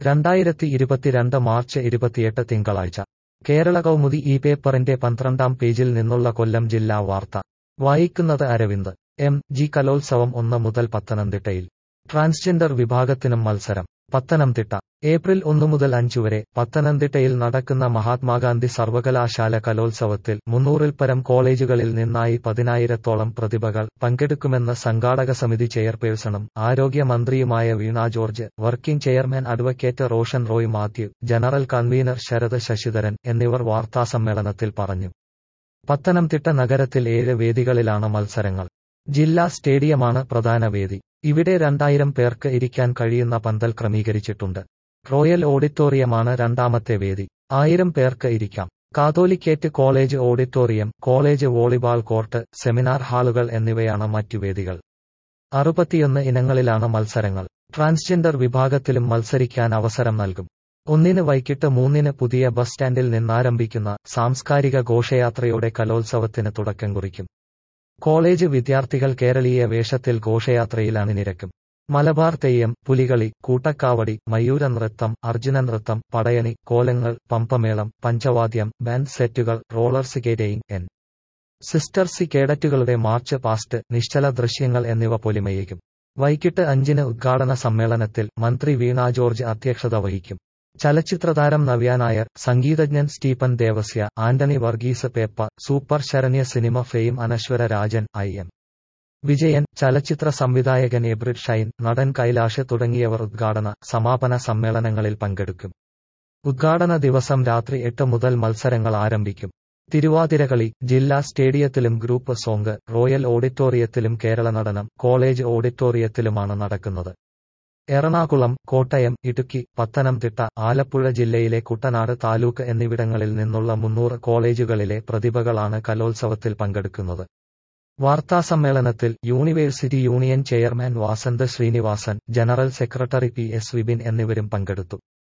രണ്ടായിരത്തി ഇരുപത്തിരണ്ട് മാർച്ച് ഇരുപത്തിയെട്ട് തിങ്കളാഴ്ച കേരള കൗമുദി ഈ പേപ്പറിന്റെ പന്ത്രണ്ടാം പേജിൽ നിന്നുള്ള കൊല്ലം ജില്ലാ വാർത്ത വായിക്കുന്നത് അരവിന്ദ് എം ജി കലോത്സവം ഒന്ന് മുതൽ പത്തനംതിട്ടയിൽ ട്രാൻസ്ജെൻഡർ വിഭാഗത്തിനും മത്സരം പത്തനംതിട്ട ഏപ്രിൽ ഒന്നു മുതൽ അഞ്ചു വരെ പത്തനംതിട്ടയിൽ നടക്കുന്ന മഹാത്മാഗാന്ധി സർവകലാശാല കലോത്സവത്തിൽ മുന്നൂറിൽ പരം കോളേജുകളിൽ നിന്നായി പതിനായിരത്തോളം പ്രതിഭകൾ പങ്കെടുക്കുമെന്ന് സംഘാടക സമിതി ചെയർപേഴ്സണും ആരോഗ്യമന്ത്രിയുമായ Veena George working chairman advocate Roshan Roy Mathew general convener Sarath Sasidharan എന്നിവർ വാർത്താസമ്മേളനത്തിൽ പറഞ്ഞു പത്തനംതിട്ട നഗരത്തിൽ ഏഴ് വേദികളിലാണ് മത്സരങ്ങൾ ജില്ലാ സ്റ്റേഡിയമാണ് പ്രധാന വേദി ഇവിടെ രണ്ടായിരം പേർക്ക് ഇരിക്കാൻ കഴിയുന്ന പന്തൽ ക്രമീകരിച്ചിട്ടുണ്ട് റോയൽ ഓഡിറ്റോറിയമാണ് രണ്ടാമത്തെ വേദി ആയിരം പേർക്ക് ഇരിക്കാം catholicate college auditorium college volleyball court seminar ഹാളുകൾ എന്നിവയാണ് മറ്റു വേദികൾ അറുപത്തിയൊന്ന് ഇനങ്ങളിലാണ് മത്സരങ്ങൾ ട്രാൻസ്ജെൻഡർ വിഭാഗത്തിലും മത്സരിക്കാൻ അവസരം നൽകും ഒന്നിന് വൈകിട്ട് മൂന്നിന് പുതിയ ബസ് സ്റ്റാൻഡിൽ നിന്നാരംഭിക്കുന്ന സാംസ്കാരിക ഘോഷയാത്രയോടെ കലോത്സവത്തിന് തുടക്കം കുറിക്കും കോളേജ് വിദ്യാർത്ഥികൾ കേരളീയ വേഷത്തിൽ ഘോഷയാത്രയിൽ അണിനിരക്കും മലബാർ തെയ്യം പുലികളി കൂട്ടക്കാവടി മയൂര നൃത്തം അർജുന നൃത്തം പടയണി കോലങ്ങൾ പമ്പമേളം പഞ്ചവാദ്യം ബാൻഡ് സെറ്റുകൾ റോളർ സ്കേറ്റിംഗ് എൻ സിസ്റ്റർ സി കേഡറ്റുകളുടെ മാർച്ച് പാസ്റ്റ് നിശ്ചല ദൃശ്യങ്ങൾ എന്നിവ പൊലിമയേക്കും വൈകിട്ട് അഞ്ചിന് ഉദ്ഘാടന സമ്മേളനത്തിൽ മന്ത്രി വീണ ജോർജ് അധ്യക്ഷത വഹിക്കും ചലച്ചിത്രതാരം നവ്യ നായർ സംഗീതജ്ഞൻ Stephen Devassy Antony Varghese Pepe super Sharanya cinema fame Anaswara Rajan I M Vijayan ചലച്ചിത്ര സംവിധായകൻ എബ്രിഡ് ഷൈൻ നടൻ കൈലാഷ് തുടങ്ങിയവർ ഉദ്ഘാടന സമാപന സമ്മേളനങ്ങളിൽ പങ്കെടുക്കും ഉദ്ഘാടന ദിവസം രാത്രി എട്ട് മുതൽ മത്സരങ്ങൾ ആരംഭിക്കും തിരുവാതിരകളി ജില്ലാ സ്റ്റേഡിയത്തിലും ഗ്രൂപ്പ് സോങ് റോയൽ ഓഡിറ്റോറിയത്തിലും കേരള നടനം കോളേജ് ഓഡിറ്റോറിയത്തിലുമാണ് നടക്കുന്നത് എറണാകുളം കോട്ടയം ഇടുക്കി പത്തനംതിട്ട ആലപ്പുഴ ജില്ലയിലെ കുട്ടനാട് താലൂക്ക് എന്നിവിടങ്ങളിൽ നിന്നുള്ള മുന്നൂറ് കോളേജുകളിലെ പ്രതിഭകളാണ് കലോത്സവത്തിൽ പങ്കെടുക്കുന്നത് വാർത്താസമ്മേളനത്തിൽ university union chairman Vasanth Sreenivasan general secretary P S Vipin എന്നിവരും പങ്കെടുത്തു